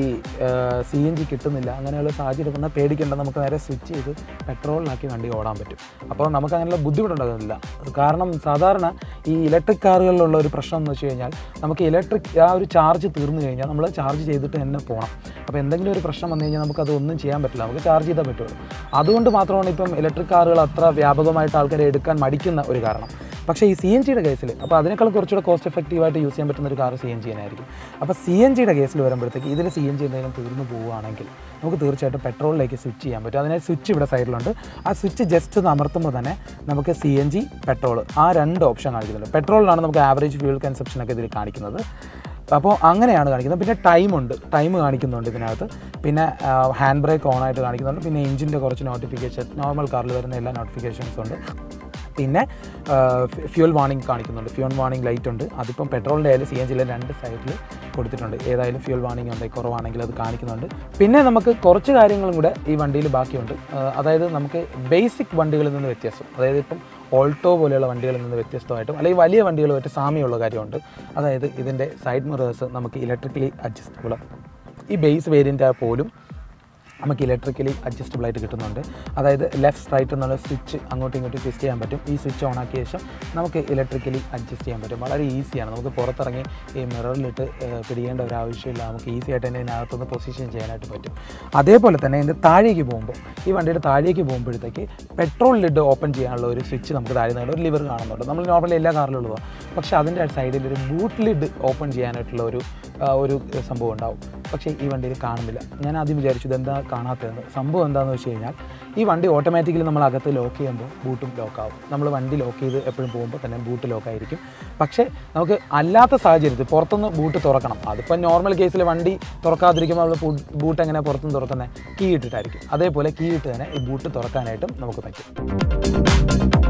സി എൻ ജി കിട്ടുന്നില്ല അങ്ങനെയുള്ള സാഹചര്യം വന്നാൽ പേടിക്കേണ്ട നമുക്ക് നേരെ സ്വിച്ച് ചെയ്ത് പെട്രോളിലാക്കി വണ്ടി ഓടാൻ പറ്റും അപ്പോൾ നമുക്ക് അങ്ങനെയുള്ള ബുദ്ധിമുട്ടുണ്ടാകുന്നില്ല കാരണം സാധാരണ ഈ ഇലക്ട്രിക് കാറുകളിലുള്ള ഒരു പ്രശ്നം എന്ന് വെച്ച് കഴിഞ്ഞാൽ നമുക്ക് ഇലക്ട്രിക് ആ ഒരു ചാർജ് തീർന്നു കഴിഞ്ഞാൽ നമ്മൾ ചാർജ് ചെയ്തിട്ട് തന്നെ പോകണം അപ്പോൾ എന്തെങ്കിലും ഒരു പ്രശ്നം വന്നു കഴിഞ്ഞാൽ നമുക്കത് ഒന്നും ചെയ്യാൻ പറ്റില്ല നമുക്ക് ചാർജ് ചെയ്താൽ പറ്റുള്ളൂ അതുകൊണ്ട് മാത്രമാണ് ഇപ്പം ഇലക്ട്രിക് കാറുകൾ അത്ര വ്യാപകമായിട്ട് ആൾക്കാരെ എടുക്കാൻ മടിക്കുന്ന ഒരു കാരണം പക്ഷേ ഈ സി എൻ ജിയുടെ കേസിൽ അപ്പോൾ അതിനേക്കാൾ കുറച്ചുകൂടെ കോസ്റ്റ് എഫക്റ്റീവായിട്ട് യൂസ് ചെയ്യാൻ പറ്റുന്ന ഒരു കാർ സി എൻ ജി ആയിരിക്കും അപ്പോൾ സി എൻ ജിയുടെ കേസിൽ വരുമ്പോഴത്തേക്ക് ഇതിൽ സി എൻ ജി എന്തെങ്കിലും തീർന്നു പോവുകയാണെങ്കിൽ നമുക്ക് തീർച്ചയായിട്ടും പെട്രോളിലേക്ക് സ്വിച്ച് ചെയ്യാൻ പറ്റും അതിനായി സ്വിച്ച് ഇവിടെ സൈഡിലുണ്ട് ആ സ്വിച്ച് ജസ്റ്റ് ഒന്ന് അമർത്തുമ്പോൾ തന്നെ നമുക്ക് സി എൻ ജി പെട്രോൾ ആ രണ്ട് ഓപ്ഷൻ കാണിക്കുന്നുണ്ട് പെട്രോളിലാണ് നമുക്ക് ആവറേജ് ഫ്യൂൽ കൺസപ്ഷൻ ഒക്കെ ഇതിൽ കാണിക്കുന്നത് അപ്പോൾ അങ്ങനെയാണ് കാണിക്കുന്നത് പിന്നെ ടൈമുണ്ട് ടൈം കാണിക്കുന്നുണ്ട് ഇതിനകത്ത് പിന്നെ ഹാൻഡ് ബ്രേക്ക് ഓൺ ആയിട്ട് കാണിക്കുന്നുണ്ട് പിന്നെ എഞ്ചിൻ്റെ കുറച്ച് നോട്ടിഫിക്കേഷൻ നോർമൽ കാറിൽ വരുന്ന എല്ലാ നോട്ടിഫിക്കേഷൻസും ഉണ്ട് പിന്നെ ഫ്യൂൽ വാർണിംഗ് കാണിക്കുന്നുണ്ട് ഫ്യൂൽ വാർണിംഗ് ലൈറ്റ് ഉണ്ട് അതിപ്പം പെട്രോളിൻ്റെ ആയാലും സി എൻ ജിയിലെ രണ്ട് സൈഡിൽ കൊടുത്തിട്ടുണ്ട് ഏതായാലും ഫ്യൂൽ വാർണിംഗ് ഉണ്ട് കുറവാണെങ്കിൽ അത് കാണിക്കുന്നുണ്ട് പിന്നെ നമുക്ക് കുറച്ച് കാര്യങ്ങളും കൂടെ ഈ വണ്ടിയിൽ ബാക്കിയുണ്ട് ആ, അതായത് നമുക്ക് ബേസിക് വണ്ടികളിൽ നിന്ന് വ്യത്യാസം അതായത് ഇപ്പം ഓൾട്ടോ പോലെയുള്ള വണ്ടികളിൽ നിന്ന് വ്യത്യസ്തമായിട്ടും അല്ലെങ്കിൽ വലിയ വണ്ടികളുമായിട്ട് സാമ്യമുള്ള കാര്യമുണ്ട് അതായത് ഇതിൻ്റെ സൈഡ് മിറേഴ്സ് നമുക്ക് ഇലക്ട്രിക്കലി അഡ്ജസ്റ്റബിൾ ഈ ബേസ് വേരിയൻ്റ് പോലും നമുക്ക് ഇലക്ട്രിക്കലി അഡ്ജസ്റ്റബിൾ ആയിട്ട് കിട്ടുന്നുണ്ട് അതായത് ലെഫ്റ്റ് റൈറ്റ് എന്നുള്ള സ്വിച്ച് അങ്ങോട്ടും ഇങ്ങോട്ടും ട്വിസ്റ്റ് ചെയ്യാൻ പറ്റും ഈ സ്വിച്ച് ഓൺ ആക്കിയ ശേഷം നമുക്ക് ഇലക്ട്രിക്കലി അഡ്ജസ്റ്റ് ചെയ്യാൻ പറ്റും വളരെ ഈസിയാണ് നമുക്ക് പുറത്തിറങ്ങി ഈ മിററിലിട്ട് പിടിയേണ്ട ഒരു ആവശ്യമില്ല നമുക്ക് ഈസി ആയിട്ട് തന്നെ ഇതിനകത്തുനിന്ന് പൊസിഷൻ ചെയ്യാനായിട്ട് പറ്റും അതേപോലെ തന്നെ ഇതിൻ്റെ താഴേക്ക് പോകുമ്പോൾ ഈ വണ്ടിയുടെ താഴേക്ക് പോകുമ്പോഴത്തേക്ക് പെട്രോൾ ലിഡ് ഓപ്പൺ ചെയ്യാനുള്ള ഒരു സ്വിച്ച് നമുക്ക് താഴെ നിന്ന് ഒരു ലിവർ കാണുന്നുണ്ട് നമ്മൾ നോർമലി എല്ലാ കാറിലും ഉള്ളതാണ് പക്ഷേ അതിൻ്റെ സൈഡിൽ ഒരു ബൂട്ട് ലിഡ് ഓപ്പൺ ചെയ്യാനായിട്ടുള്ള ഒരു ആ, ഒരു സംഭവം ഉണ്ടാവും പക്ഷേ ഈ വണ്ടിയിൽ കാണുന്നില്ല ഞാൻ ആദ്യം വിചാരിച്ചു ഇതെന്താ കാണാത്തതെന്ന് സംഭവം എന്താണെന്ന് വെച്ച് കഴിഞ്ഞാൽ ഈ വണ്ടി ഓട്ടോമാറ്റിക്കലി നമ്മൾ അകത്ത് ലോക്ക് ചെയ്യുമ്പോൾ ബൂട്ടും ലോക്കാവും നമ്മൾ വണ്ടി ലോക്ക് ചെയ്ത് എപ്പോഴും പോകുമ്പോൾ തന്നെ ബൂട്ട് ലോക്കായിരിക്കും പക്ഷേ നമുക്ക് അല്ലാത്ത സാഹചര്യത്തിൽ പുറത്തുനിന്ന് ബൂട്ട് തുറക്കണം അതിപ്പോൾ നോർമൽ കേസിൽ വണ്ടി തുറക്കാതിരിക്കുമ്പോൾ നമ്മൾ ബൂട്ട് എങ്ങനെ പുറത്തുനിന്ന് തുറക്കുന്നത് കീ ഇട്ടിട്ടായിരിക്കും അതേപോലെ കീ ഇട്ട് തന്നെ ഈ ബൂട്ട് തുറക്കാനായിട്ടും നമുക്ക് പറ്റും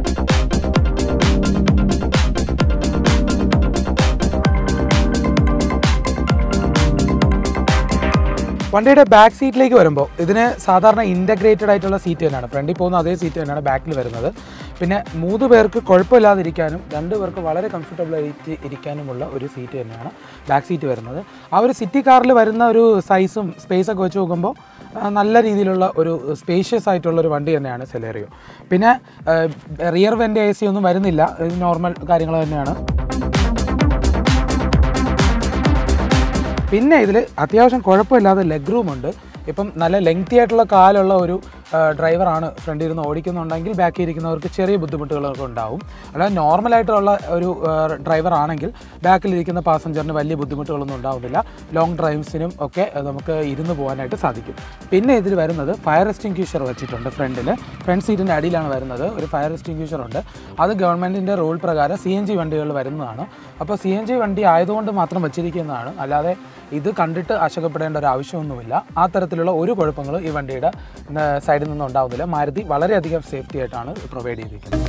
വണ്ടിയുടെ ബാക്ക് സീറ്റിലേക്ക് വരുമ്പോൾ ഇതിന് സാധാരണ ഇൻ്റഗ്രേറ്റഡ് ആയിട്ടുള്ള സീറ്റ് തന്നെയാണ് ഫ്രണ്ടിൽ പോകുന്ന അതേ സീറ്റ് തന്നെയാണ് ബാക്കിൽ വരുന്നത് പിന്നെ മൂന്ന് പേർക്ക് കുഴപ്പമില്ലാതിരിക്കാനും രണ്ട് പേർക്ക് വളരെ കംഫർട്ടബിൾ ആയിട്ട് ഇരിക്കാനുമുള്ള ഒരു സീറ്റ് തന്നെയാണ് ബാക്ക് സീറ്റ് വരുന്നത് ആ ഒരു സിറ്റി കാറിൽ വരുന്ന ഒരു സൈസും സ്പേസ് ഒക്കെ വെച്ച് നോക്കുമ്പോൾ ആ, നല്ല രീതിയിലുള്ള ഒരു സ്പേഷ്യസ് ആയിട്ടുള്ള ഒരു വണ്ടി തന്നെയാണ് സെലേറിയോ പിന്നെ റിയർ വെൻ്റ് എ സി ഒന്നും വരുന്നില്ല ഇത് നോർമൽ കാര്യങ്ങൾ തന്നെയാണ് പിന്നെ ഇതിൽ അത്യാവശ്യം കുഴപ്പമില്ലാതെ ലെഗ് റൂം ഉണ്ട് ഇപ്പം നല്ല ലെങ്തി ആയിട്ടുള്ള കാലുള്ള ഒരു ഡ്രൈവറാണ് ഫ്രണ്ടിൽ ഇരുന്ന് ഓടിക്കുന്നുണ്ടെങ്കിൽ ബാക്കിൽ ഇരിക്കുന്നവർക്ക് ചെറിയ ബുദ്ധിമുട്ടുകളൊക്കെ ഉണ്ടാവും അല്ലാതെ നോർമലായിട്ടുള്ള ഒരു ഡ്രൈവർ ആണെങ്കിൽ ബാക്കിലിരിക്കുന്ന പാസഞ്ചറിന് വലിയ ബുദ്ധിമുട്ടുകളൊന്നും ഉണ്ടാവുന്നില്ല ലോങ് ഡ്രൈവ്സിനും ഒക്കെ അത് നമുക്ക് ഇരുന്ന് പോകാനായിട്ട് സാധിക്കും പിന്നെ ഇതിൽ വരുന്നത് ഫയർ എക്സ്റ്റിങ്ക്യൂഷർ വെച്ചിട്ടുണ്ട് ഫ്രണ്ടിൽ ഫ്രണ്ട് സീറ്റിൻ്റെ അടിയിലാണ് വരുന്നത് ഒരു ഫയർ എക്സ്റ്റിങ്ക്യൂഷർ ഉണ്ട് അത് ഗവൺമെൻറ്റിൻ്റെ റൂൾ പ്രകാരം സി എൻ ജി വണ്ടികളിൽ വരുന്നതാണ് അപ്പോൾ സി എൻ ജി വണ്ടി ആയതുകൊണ്ട് മാത്രം വെച്ചിരിക്കുന്നതാണ് അല്ലാതെ ഇത് കണ്ടിട്ട് അശകപ്പെടേണ്ട ഒരു ആവശ്യമൊന്നുമില്ല ആ തരത്തിലുള്ള ഒരു കുഴപ്പങ്ങളും ഈ വണ്ടിയുടെ സൈഡിൽ നിന്നും ഉണ്ടാവുന്നില്ല മാരുതി വളരെയധികം സേഫ്റ്റി ആയിട്ടാണ് പ്രൊവൈഡ് ചെയ്തിരിക്കുന്നത്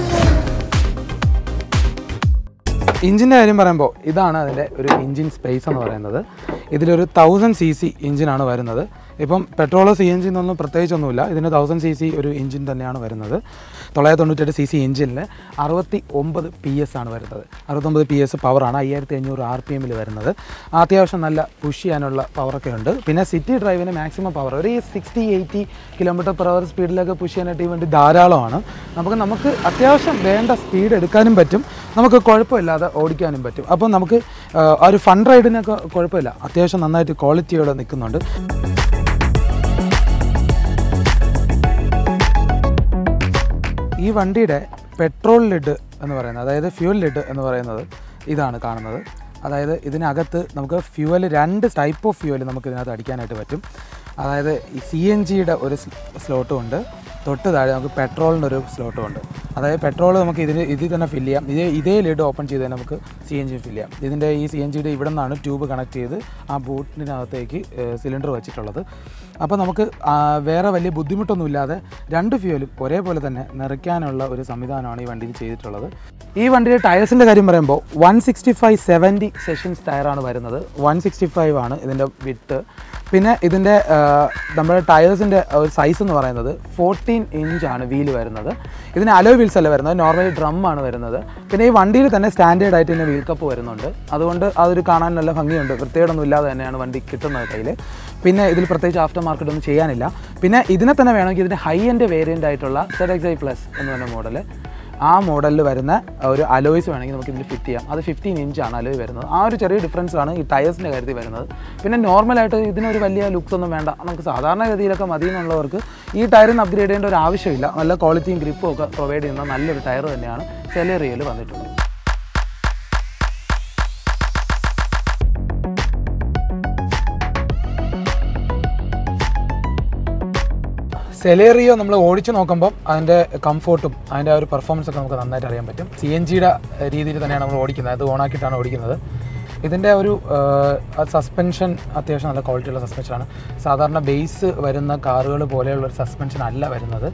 ഇഞ്ചിൻ്റെ കാര്യം പറയുമ്പോൾ ഇതാണ് അതിൻ്റെ ഒരു എഞ്ചിൻ സ്പേസ് എന്ന് പറയുന്നത് ഇതിലൊരു തൗസൻഡ് സി സി എഞ്ചിനാണ് വരുന്നത് ഇപ്പം പെട്രോളോ സി എൻ ജി എന്നൊന്നും പ്രത്യേകിച്ചൊന്നുമില്ല ഇതിന് തൗസൻഡ് സി സി ഒരു എഞ്ചിൻ തന്നെയാണ് വരുന്നത് തൊള്ളായിരത്തി തൊണ്ണൂറ്റെട്ട് സി സി എഞ്ചിനിൽ അറുപത്തി ഒമ്പത് പി എസ് ആണ് വരുന്നത് അറുപത്തൊമ്പത് പി എസ് പവറാണ് അയ്യായിരത്തി അഞ്ഞൂറ് ആർ പി എമ്മിൽ വരുന്നത് അത്യാവശ്യം നല്ല പുഷ് ചെയ്യാനുള്ള പവറൊക്കെ ഉണ്ട് പിന്നെ സിറ്റി ഡ്രൈവിന് മാക്സിമം പവർ ഒരു sixty eighty kilometre per hour സ്പീഡിലൊക്കെ പുഷ് ചെയ്യാനായിട്ട് ഈ വണ്ടി ധാരാളമാണ് നമുക്ക് നമുക്ക് അത്യാവശ്യം വേണ്ട സ്പീഡ് എടുക്കാനും പറ്റും നമുക്ക് കുഴപ്പമില്ലാതെ ഓടിക്കാനും പറ്റും അപ്പോൾ നമുക്ക് ആ, ആ ഒരു ഫൺ റൈഡിനൊക്കെ കുഴപ്പമില്ല അത്യാവശ്യം നന്നായിട്ട് ക്വാളിറ്റിയോടെ നിൽക്കുന്നുണ്ട് ഈ വണ്ടിയുടെ പെട്രോൾ ലിഡ് എന്ന് പറയുന്നത് അതായത് ഫ്യൂൽ ലിഡ് എന്ന് പറയുന്നത് ഇതാണ് കാണുന്നത് അതായത് ഇതിനകത്ത് നമുക്ക് ഫ്യൂവൽ രണ്ട് ടൈപ്പ് ഓഫ് ഫ്യൂവൽ നമുക്ക് ഇതിനകത്ത് അടിക്കാനായിട്ട് പറ്റും അതായത് ഈ സി എൻ ജിയുടെ ഒരു സ്ലോട്ടും ഉണ്ട് തൊട്ട് താഴെ നമുക്ക് പെട്രോളിൻ്റെ ഒരു സ്ലോട്ടും ഉണ്ട് അതായത് പെട്രോൾ നമുക്ക് ഇതിൽ ഇതിൽ തന്നെ ഫില്ല് ചെയ്യാം ഇതേ ഇതേ ലിഡ് ഓപ്പൺ ചെയ്ത് തന്നെ നമുക്ക് സി എൻ ജി ഫില്ല് ചെയ്യാം ഇതിൻ്റെ ഈ സി എൻ ജിയുടെ ഇവിടെ നിന്നാണ് ട്യൂബ് കണക്ട് ചെയ്ത് ആ ബൂട്ടിനകത്തേക്ക് സിലിണ്ടർ വെച്ചിട്ടുള്ളത് അപ്പോൾ നമുക്ക് ആ, വേറെ വലിയ ബുദ്ധിമുട്ടൊന്നുമില്ലാതെ രണ്ട് ഫ്യൂവലും ഒരേപോലെ തന്നെ നിറയ്ക്കാനുള്ള ഒരു സംവിധാനമാണ് ഈ വണ്ടിയിൽ ചെയ്തിട്ടുള്ളത് ഈ വണ്ടിയുടെ ടയർസിൻ്റെ കാര്യം പറയുമ്പോൾ വൺ സിക്സ്റ്റി ഫൈവ് സെവൻറ്റി സെഷൻസ് ടയറാണ് വരുന്നത് വൺ സിക്സ്റ്റി ഫൈവ് ആണ് ഇതിൻ്റെ വിട്ട് പിന്നെ ഇതിൻ്റെ ആ, നമ്മുടെ ടയേഴ്സിൻ്റെ ഒരു സൈസ് എന്ന് പറയുന്നത് ഫോർട്ടീൻ ഇഞ്ചാണ് വീല് വരുന്നത് ഇതിന് അലോ വീൽസ് അല്ല വരുന്നത് നോർമലി ഡ്രം ആണ് വരുന്നത് പിന്നെ ഈ വണ്ടിയിൽ തന്നെ സ്റ്റാൻഡേർഡ് ആയിട്ട് തന്നെ വീൽ കപ്പ് വരുന്നുണ്ട് അതുകൊണ്ട് അതൊരു കാണാൻ നല്ല ഭംഗിയുണ്ട് വൃത്തികേടൊന്നും ഇല്ലാതെ തന്നെയാണ് വണ്ടി കിട്ടുന്നത് കയ്യിൽ പിന്നെ ഇതിൽ പ്രത്യേകിച്ച് ആഫ്റ്റർ മാർക്കറ്റ് ഒന്നും ചെയ്യാനില്ല പിന്നെ ഇതിനെ തന്നെ വേണമെങ്കിൽ ഇതിൻ്റെ ഹൈ എൻഡ് വേരിയൻ്റ് ആയിട്ടുള്ള സെഡ് എക്സ് ഐ പ്ലസ് എന്ന് പറഞ്ഞ മോഡൽ ആ മോഡലിൽ വരുന്ന ഒരു അലോയ്സ് വേണമെങ്കിൽ നമുക്ക് ഇതിൽ ഫിറ്റ് ചെയ്യാം അത് ഫിഫ്റ്റീൻ ഇഞ്ചാണ് അലോയ് വരുന്നത് ആ ഒരു ചെറിയ ഡിഫറൻസ് ആണ് ഈ ടയേഴ്സിൻ്റെ കാര്യത്തിൽ വരുന്നത് പിന്നെ നോർമലായിട്ട് ഇതിനൊരു വലിയ ലുക്സ് ഒന്നും വേണ്ട നമുക്ക് സാധാരണഗതിയിലൊക്കെ മതി എന്നുള്ളവർക്ക് ഈ ടയറിന് അപ്ഗ്രേഡ് ചെയ്യേണ്ട ഒരു ആവശ്യമില്ല നല്ല ക്വാളിറ്റിയും ഗ്രിപ്പും ഒക്കെ പ്രൊവൈഡ് ചെയ്യുന്ന നല്ലൊരു ടയർ തന്നെയാണ് സെലേറിയയിൽ വന്നിട്ടുള്ളത് സെലേറിയോ നമ്മൾ ഓടിച്ചു നോക്കുമ്പോൾ അതിൻ്റെ കംഫോർട്ടും അതിൻ്റെ ആ ഒരു പെർഫോമൻസ് ഒക്കെ നമുക്ക് നന്നായിട്ട് അറിയാൻ പറ്റും സി എൻ ജിയുടെ രീതിയിൽ തന്നെയാണ് നമ്മൾ ഓടിക്കുന്നത് അത് ഓണാക്കിയിട്ടാണ് ഓടിക്കുന്നത് ഇതിൻ്റെ ഒരു സസ്പെൻഷൻ അത്യാവശ്യം നല്ല ക്വാളിറ്റിയുള്ള സസ്പെൻഷനാണ് സാധാരണ ബേസ് വരുന്ന കാറുകൾ പോലെയുള്ള ഒരു സസ്പെൻഷൻ അല്ല വരുന്നത്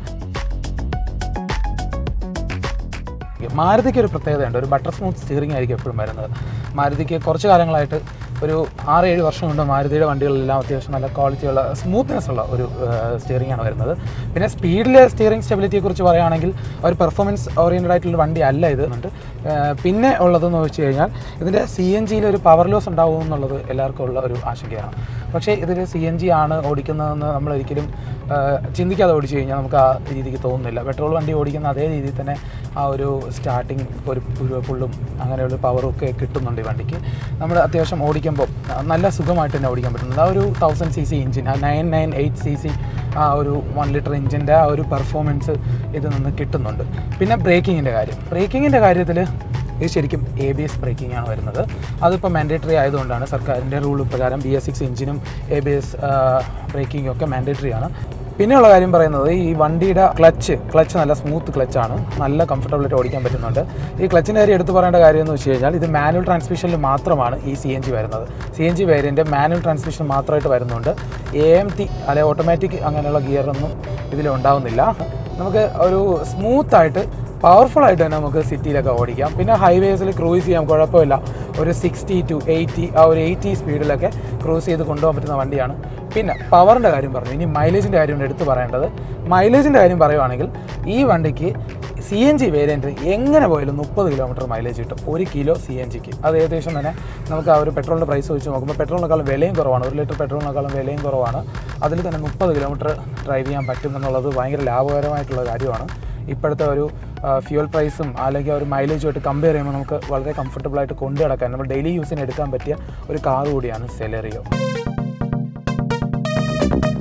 മാരുതിക്ക് ഒരു പ്രത്യേകതയുണ്ട് ഒരു ബട്ടർ സ്മൂത്ത് സ്റ്റിയറിംഗ് ആയിരിക്കും എപ്പോഴും വരുന്നത് മാരുതിക്ക് കുറച്ച് കാലങ്ങളായിട്ട് ഒരു ആറ് ഏഴ് വർഷം കൊണ്ട് മാരുതിയുടെ വണ്ടികളെല്ലാം അത്യാവശ്യം നല്ല ക്വാളിറ്റിയുള്ള സ്മൂത്ത്നെസ് ഉള്ള ഒരു സ്റ്റിയറിംഗ് ആണ് വരുന്നത് പിന്നെ സ്പീഡിലെ സ്റ്റിയറിംഗ് സ്റ്റെബിലിറ്റിയെ കുറിച്ച് പറയുകയാണെങ്കിൽ ഒരു പെർഫോമൻസ് ഓറിയൻറ്റഡ് ആയിട്ടുള്ള വണ്ടി അല്ല ഇത് ഉണ്ട് പിന്നെ ഉള്ളതെന്ന് വെച്ച് കഴിഞ്ഞാൽ ഇതിൻ്റെ സി എൻ ജിയിൽ ഒരു പവർ ലോസ് ഉണ്ടാവും എന്നുള്ളത് എല്ലാവർക്കും ഉള്ള ഒരു ആശങ്കയാണ് പക്ഷേ ഇതിൽ സി എൻ ജി ആണ് ഓടിക്കുന്നതെന്ന് നമ്മൾ ഒരിക്കലും ആ, ചിന്തിക്കാതെ ഓടിച്ചു കഴിഞ്ഞാൽ നമുക്ക് ആ രീതിക്ക് തോന്നുന്നില്ല പെട്രോൾ വണ്ടി ഓടിക്കുന്ന അതേ രീതിയിൽ തന്നെ ആ ഒരു സ്റ്റാർട്ടിങ് ഒരു ഒരു പുള്ളും അങ്ങനെയുള്ള പവറും ഒക്കെ കിട്ടുന്നുണ്ട് ഈ വണ്ടിക്ക് നമ്മൾ അത്യാവശ്യം ഓടിക്കുമ്പോൾ നല്ല സുഖമായിട്ട് തന്നെ ഓടിക്കാൻ പറ്റുന്നുണ്ട് ആ ഒരു തൗസൻഡ് സി സി എഞ്ചിൻ ആ nine nine eight C C ആ ഒരു വൺ ലിറ്റർ എഞ്ചിൻ്റെ ആ ഒരു പെർഫോമൻസ് ഇതിൽ നിന്ന് കിട്ടുന്നുണ്ട് പിന്നെ ബ്രേക്കിങ്ങിൻ്റെ കാര്യം ബ്രേക്കിങ്ങിൻ്റെ കാര്യത്തിൽ ഇത് ശരിക്കും എ ബി എസ് ബ്രേക്കിംഗ് ആണ് വരുന്നത് അതിപ്പോൾ മാൻഡേറ്ററി ആയതുകൊണ്ടാണ് സർക്കാരിൻ്റെ റൂൾ പ്രകാരം ബി എസ് സിക്സ് എഞ്ചിനും എ ബി എസ് ബ്രേക്കിംഗും ഒക്കെ മാൻഡേറ്ററി ആണ് പിന്നെയുള്ള കാര്യം പറയുന്നത് ഈ വണ്ടിയുടെ ക്ലച്ച് ക്ലച്ച് നല്ല സ്മൂത്ത് ക്ലച്ചാണ് നല്ല കംഫർട്ടബിളായിട്ട് ഓടിക്കാൻ പറ്റുന്നുണ്ട് ഈ ക്ലച്ചിൻ്റെ കാര്യം എടുത്തു പറയേണ്ട കാര്യം എന്ന് വെച്ച് കഴിഞ്ഞാൽ ഇത് മാനുവൽ ട്രാൻസ്മിഷനിൽ മാത്രമാണ് ഈ സി എൻ ജി വരുന്നത് സി എൻ ജി വേരിയൻ്റെ മാനുവൽ ട്രാൻസ്മിഷൻ മാത്രമായിട്ട് വരുന്നുണ്ട് എ എം ടി അല്ലെ ഓട്ടോമാറ്റിക് അങ്ങനെയുള്ള ഗിയറൊന്നും ഇതിൽ ഉണ്ടാവുന്നില്ല നമുക്ക് ഒരു സ്മൂത്തായിട്ട് പവർഫുൾ ആയിട്ട് തന്നെ നമുക്ക് സിറ്റിയിലൊക്കെ ഓടിക്കാം പിന്നെ ഹൈവേസിൽ ക്രൂസ് ചെയ്യാം കുഴപ്പമില്ല ഒരു സിക്സ്റ്റി ടു എയ്റ്റി ആ ഒരു എയ്റ്റി സ്പീഡിലൊക്കെ ക്രൂസ് ചെയ്ത് കൊണ്ടുപോകാൻ പറ്റുന്ന വണ്ടിയാണ് പിന്നെ പവറിൻ്റെ കാര്യം പറഞ്ഞു ഇനി മൈലേജിൻ്റെ കാര്യമാണ് എടുത്ത് പറയേണ്ടത് മൈലേജിൻ്റെ കാര്യം പറയുവാണെങ്കിൽ ഈ വണ്ടിക്ക് സി എൻ ജി വേരിയൻറ്റ് എങ്ങനെ പോയാലും മുപ്പത് കിലോമീറ്റർ മൈലേജ് കിട്ടും ഒരു കിലോ സി എൻ ജിക്ക് അത് ഏകദേശം തന്നെ നമുക്ക് ആ ഒരു പെട്രോളിൻ്റെ പ്രൈസ് വെച്ച് നോക്കുമ്പോൾ പെട്രോളിനേക്കാളും വിലയും കുറവാണ് ഒരു ലിറ്റർ പെട്രോളിനേക്കാളും വിലയും കുറവാണ് അതിൽ തന്നെ മുപ്പത് കിലോമീറ്റർ ഡ്രൈവ് ചെയ്യാൻ പറ്റും എന്നുള്ളത് ഭയങ്കര ലാഭകരമായിട്ടുള്ള കാര്യമാണ് ഇപ്പോഴത്തെ ഒരു ഫ്യൂൽ പ്രൈസും അല്ലെങ്കിൽ ആ ഒരു മൈലേജുമായിട്ട് കമ്പയർ ചെയ്യുമ്പോൾ നമുക്ക് വളരെ കംഫർട്ടബിൾ ആയിട്ട് കൊണ്ടു നടക്കാൻ നമ്മൾ ഡെയിലി യൂസിന് എടുക്കാൻ പറ്റിയ ഒരു കാർ കൂടിയാണ് സെലറിയോ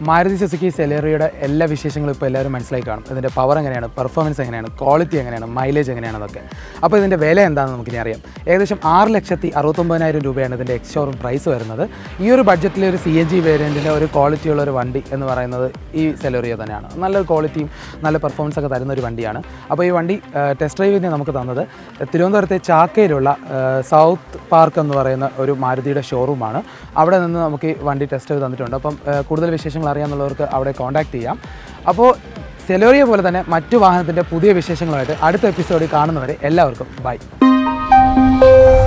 മാരുതി സുസുക്കി സെലേറിയുടെ എല്ലാ വിശേഷങ്ങളും ഇപ്പോൾ എല്ലാവരും മനസ്സിലാക്കി കാണും ഇതിൻ്റെ പവർ എങ്ങനെയാണ് പെർഫോമൻസ് എങ്ങനെയാണ് ക്വാളിറ്റി എങ്ങനെയാണ് മൈലേജ് എങ്ങനെയാണെന്നൊക്കെ അപ്പോൾ ഇതിൻ്റെ വില എന്താണെന്ന് നമുക്കിനി അറിയാം ഏകദേശം ആറ് ലക്ഷത്തി അറുപത്തൊമ്പതിനായിരം രൂപയാണ് ഇതിൻ്റെ എക്സ് ഷോറൂം പ്രൈസ് വരുന്നത് ഈ ഒരു ബഡ്ജറ്റിലെ ഒരു സി എൻ ജി വേരിയൻറ്റിൻ്റെ ഒരു ക്വാളിറ്റിയുള്ള ഒരു വണ്ടി എന്ന് പറയുന്നത് ഈ സെലേറിയ തന്നെയാണ് നല്ലൊരു ക്വാളിറ്റിയും നല്ല പെർഫോമൻസ് ഒക്കെ തരുന്ന ഒരു വണ്ടിയാണ് അപ്പോൾ ഈ വണ്ടി ടെസ്റ്റ് ഡ്രൈവിന് നമുക്ക് തന്നത് തിരുവനന്തപുരത്തെ ചാക്കയിലുള്ള ആ, സൗത്ത് പാർക്ക് എന്ന് പറയുന്ന ഒരു മാരുതിയുടെ ഷോറൂമാണ് അവിടെ നിന്ന് നമുക്ക് ഈ വണ്ടി ടെസ്റ്റ് ചെയ്ത് തന്നിട്ടുണ്ട് അപ്പം ആ, കൂടുതൽ വിശേഷങ്ങൾ അറിയാമെന്നുള്ളവർക്ക് അവിടെ കോൺടാക്ട് ചെയ്യാം അപ്പോൾ സെലോറിയ പോലെ തന്നെ മറ്റു വാഹനത്തിൻ്റെ പുതിയ വിശേഷങ്ങളുമായിട്ട് അടുത്ത എപ്പിസോഡിൽ കാണുന്നവരെ എല്ലാവർക്കും ബൈ